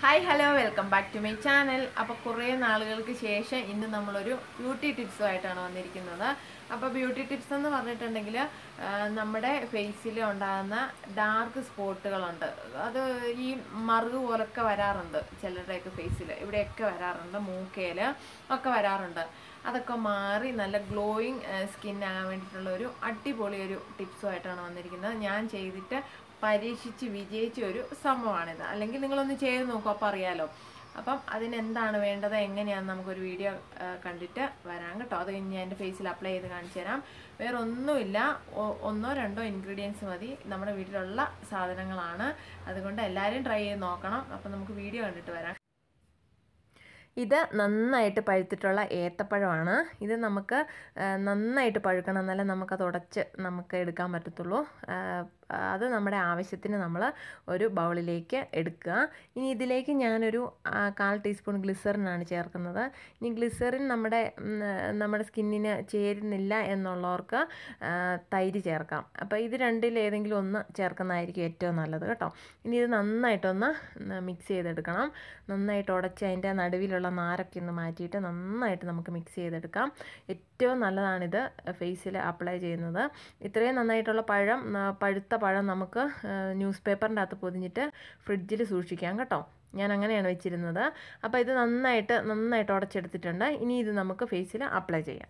hi hello welcome back to my channel അപ്പോൾ കുറേ നാളുകൾക്ക് ശേഷം ഇന്ന് നമ്മളൊരു ബ്യൂട്ടി ടിപ്സുമായിട്ടാണ് വന്നിരിക്കുന്നത് അപ്പോൾ ബ്യൂട്ടി ടിപ്സ് എന്ന് പറഞ്ഞിട്ടുണ്ടെങ്കിൽ ആ, നമ്മുടെ ഫേസിൽ ഉണ്ടാകുന്ന ഡാർക്ക് സ്പോട്ടുകളുണ്ട് അത് ഈ മറുക് പോലൊക്കെ വരാറുണ്ട് ചിലരുടെയൊക്കെ ഫേസിൽ ഇവിടെയൊക്കെ വരാറുണ്ട് മൂക്കയിൽ ഒക്കെ വരാറുണ്ട് അതൊക്കെ മാറി നല്ല ഗ്ലോയിങ് സ്കിൻ ആകാൻ വേണ്ടിയിട്ടുള്ള ഒരു അടിപൊളി ഒരു ടിപ്സുമായിട്ടാണ് വന്നിരിക്കുന്നത് ഞാൻ ചെയ്തിട്ട് പരീക്ഷിച്ച് വിജയിച്ച ഒരു സംഭവമാണിത് അല്ലെങ്കിൽ നിങ്ങളൊന്ന് ചെയ്ത് നോക്കൂ അപ്പോൾ അറിയാലോ അപ്പം അതിനെന്താണ് വേണ്ടത് എങ്ങനെയാണെന്ന് നമുക്കൊരു വീഡിയോ ആ, കണ്ടിട്ട് വരാം കേട്ടോ അത് കഴിഞ്ഞ് ഞാൻ എൻ്റെ ഫേസിൽ അപ്ലൈ ചെയ്ത് കാണിച്ചു തരാം വേറെ ഒന്നുമില്ല ഒ- ഒന്നോ രണ്ടോ ഇൻഗ്രീഡിയൻസ് മതി നമ്മുടെ വീട്ടിലുള്ള സാധനങ്ങളാണ് അതുകൊണ്ട് എല്ലാവരും ട്രൈ ചെയ്ത് നോക്കണം അപ്പം നമുക്ക് വീഡിയോ കണ്ടിട്ട് വരാം ഇത് നന്നായിട്ട് പഴുത്തിട്ടുള്ള ഏത്തപ്പഴമാണ് ഇത് നമുക്ക് ആ, നന്നായിട്ട് പഴുക്കണം എന്നാലേ നമുക്കത് ഉടച്ച് നമുക്ക് എടുക്കാൻ പറ്റത്തുള്ളൂ ആ, അത് നമ്മുടെ ആവശ്യത്തിന് നമ്മൾ ഒരു ബൗളിലേക്ക് എടുക്കുക ഇനി ഇതിലേക്ക് ഞാനൊരു ആ, കാൽ ടീസ്പൂൺ ഗ്ലിസറിനാണ് ചേർക്കുന്നത് ഇനി ഗ്ലിസറിൻ നമ്മുടെ ഉം, നമ്മുടെ സ്കിന്നിന് ചേരുന്നില്ല എന്നുള്ളവർക്ക് ആ, തൈര് ചേർക്കാം അപ്പോൾ ഇത് രണ്ടിൽ ഏതെങ്കിലും ഒന്ന് ചേർക്കുന്നതായിരിക്കും ഏറ്റവും നല്ലത് കേട്ടോ ഇനി ഇത് നന്നായിട്ടൊന്ന് മിക്സ് ചെയ്തെടുക്കണം നന്നായിട്ട് ഉടച്ച് അതിൻ്റെ നടുവിലുള്ള നാരൊക്കെ ഒന്ന് മാറ്റിയിട്ട് നന്നായിട്ട് നമുക്ക് മിക്സ് ചെയ്തെടുക്കാം ഏറ്റവും നല്ലതാണിത് ഫേസിൽ അപ്ലൈ ചെയ്യുന്നത് ഇത്രയും നന്നായിട്ടുള്ള പഴം ന- പഴുത്ത പഴം നമുക്ക് ന്യൂസ് പേപ്പറിൻ്റെ അകത്ത് പൊതിഞ്ഞിട്ട് ഫ്രിഡ്ജിൽ സൂക്ഷിക്കാം കേട്ടോ ഞാൻ അങ്ങനെയാണ് വെച്ചിരുന്നത് അപ്പോൾ ഇത് നന്നായിട്ട് നന്നായിട്ട് ഉടച്ചെടുത്തിട്ടുണ്ട് ഇനി ഇത് നമുക്ക് ഫേസിൽ അപ്ലൈ ചെയ്യാം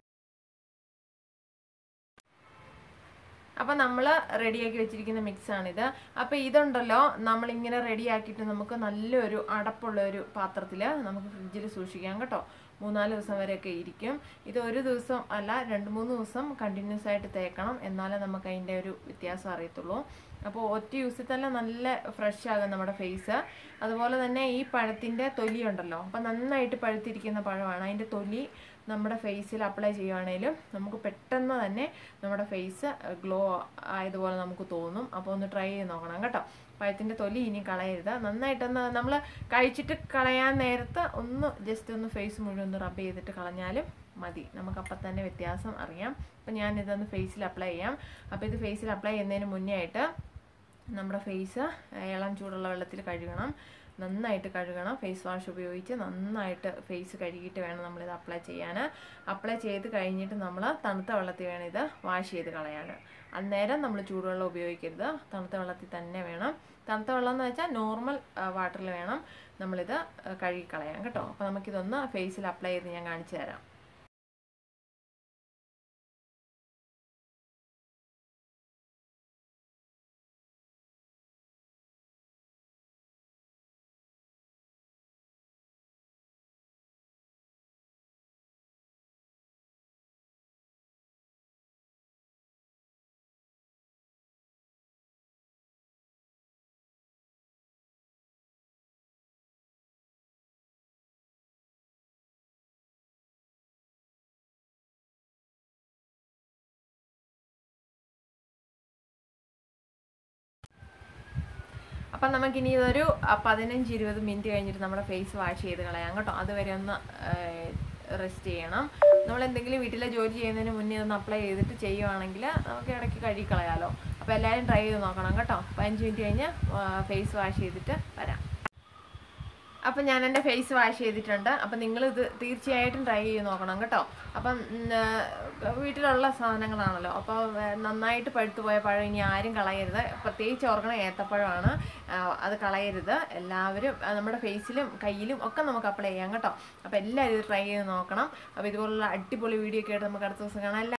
അപ്പോൾ നമ്മൾ റെഡിയാക്കി വെച്ചിരിക്കുന്ന മിക്സാണിത് അപ്പോൾ ഇതുണ്ടല്ലോ നമ്മളിങ്ങനെ റെഡിയാക്കിയിട്ട് നമുക്ക് നല്ലൊരു അടപ്പുള്ള ഒരു പാത്രത്തിൽ നമുക്ക് ഫ്രിഡ്ജിൽ സൂക്ഷിക്കാം കേട്ടോ മൂന്നാല് ദിവസം വരെയൊക്കെ ഇരിക്കും ഇത് ഒരു ദിവസം അല്ല രണ്ട് മൂന്ന് ദിവസം കണ്ടിന്യൂസ് ആയിട്ട് തേക്കണം എന്നാലേ നമുക്ക് അതിൻ്റെ ഒരു വ്യത്യാസം അറിയത്തുള്ളൂ അപ്പോൾ ഒറ്റ യൂസിൽ തന്നെ നല്ല ഫ്രഷ് ആകും നമ്മുടെ ഫേസ് അതുപോലെ തന്നെ ഈ പഴത്തിൻ്റെ തൊലി ഉണ്ടല്ലോ അപ്പോൾ നന്നായിട്ട് പഴുത്തിരിക്കുന്ന പഴമാണ് അതിൻ്റെ തൊലി നമ്മുടെ ഫേസിൽ അപ്ലൈ ചെയ്യുവാണേലും നമുക്ക് പെട്ടെന്ന് തന്നെ നമ്മുടെ ഫേസ് ഗ്ലോ ആയതുപോലെ നമുക്ക് തോന്നും അപ്പോൾ ഒന്ന് ട്രൈ ചെയ്ത് നോക്കണം കേട്ടോ പഴത്തിൻ്റെ തൊലി ഇനി കളയരുത് നന്നായിട്ടൊന്ന് നമ്മൾ കഴിച്ചിട്ട് കളയാൻ നേരത്ത് ഒന്ന് ജസ്റ്റ് ഒന്ന് ഫേസ് മുഴുവൻ ഒന്ന് റബ്ബ് ചെയ്തിട്ട് കളഞ്ഞാലും മതി നമുക്കപ്പം തന്നെ വ്യത്യാസം അറിയാം അപ്പം ഞാൻ ഇതൊന്ന് ഫേസിൽ അപ്ലൈ ചെയ്യാം അപ്പോൾ ഇത് ഫേസിൽ അപ്ലൈ ചെയ്യുന്നതിന് മുന്നേ ആയിട്ട് നമ്മുടെ ഫേസ് ഇളം ചൂടുള്ള വെള്ളത്തിൽ കഴുകണം നന്നായിട്ട് കഴുകണം ഫേസ് വാഷ് ഉപയോഗിച്ച് നന്നായിട്ട് ഫേസ് കഴുകിയിട്ട് വേണം നമ്മളിത് അപ്ലൈ ചെയ്യാൻ അപ്ലൈ ചെയ്ത് കഴിഞ്ഞിട്ട് നമ്മൾ തണുത്ത വെള്ളത്തിൽ വേണം ഇത് വാഷ് ചെയ്ത് കളയാൻ അന്നേരം നമ്മൾ ചൂടുവെള്ളം ഉപയോഗിക്കരുത് തണുത്ത വെള്ളത്തിൽ തന്നെ വേണം തണുത്ത വെള്ളം എന്ന് വെച്ചാൽ നോർമൽ വാട്ടറിൽ വേണം നമ്മളിത് ആ, കഴുകി കളയാൻ കേട്ടോ അപ്പോൾ നമുക്കിതൊന്ന് ഫേസിൽ അപ്ലൈ ചെയ്ത് ഞാൻ കാണിച്ചു തരാം അപ്പം നമുക്കിനി ഇതൊരു ആ, പതിനഞ്ച് ഇരുപത് മിനിറ്റ് കഴിഞ്ഞിട്ട് നമ്മുടെ ഫേസ് വാഷ് ചെയ്ത് കളയാം കേട്ടോ അതുവരെ ഒന്ന് റെസ്റ്റ് ചെയ്യണം നമ്മൾ എന്തെങ്കിലും വീട്ടിലെ ജോലി ചെയ്യുന്നതിന് മുന്നേ ഒന്ന് അപ്ലൈ ചെയ്തിട്ട് ചെയ്യുവാണെങ്കിൽ നമുക്ക് ഇടയ്ക്ക് കഴുകി കളയാമല്ലോ അപ്പോൾ എല്ലാവരും ട്രൈ ചെയ്ത് നോക്കണം കേട്ടോ പതിനഞ്ച് മിനിറ്റ് കഴിഞ്ഞ് ഫേസ് വാഷ് ചെയ്തിട്ട് വരാം അപ്പം ഞാൻ എൻ്റെ ഫേസ് വാഷ് ചെയ്തിട്ടുണ്ട് അപ്പം നിങ്ങളിത് തീർച്ചയായിട്ടും ട്രൈ ചെയ്ത് നോക്കണം കേട്ടോ അപ്പം ഉം, ആ, വീട്ടിലുള്ള സാധനങ്ങളാണല്ലോ അപ്പോൾ ആ, നന്നായിട്ട് പഴുത്തു പോയ പഴം ഇനി ആരും കളയരുത് പ്രത്യേകിച്ച് ഓർക്കണം ഏത്തപ്പഴമാണ് ആ, അത് കളയരുത് എല്ലാവരും ആ, നമ്മുടെ ഫേസിലും കയ്യിലും ഒക്കെ നമുക്ക് അപ്ലൈ ചെയ്യാം കേട്ടോ അപ്പോൾ എല്ലാവരും ഇത് ട്രൈ ചെയ്ത് നോക്കണം അപ്പോൾ ഇതുപോലുള്ള അടിപൊളി വീഡിയോ ഒക്കെ ആയിട്ട് നമുക്ക് അടുത്ത ദിവസം കാണാം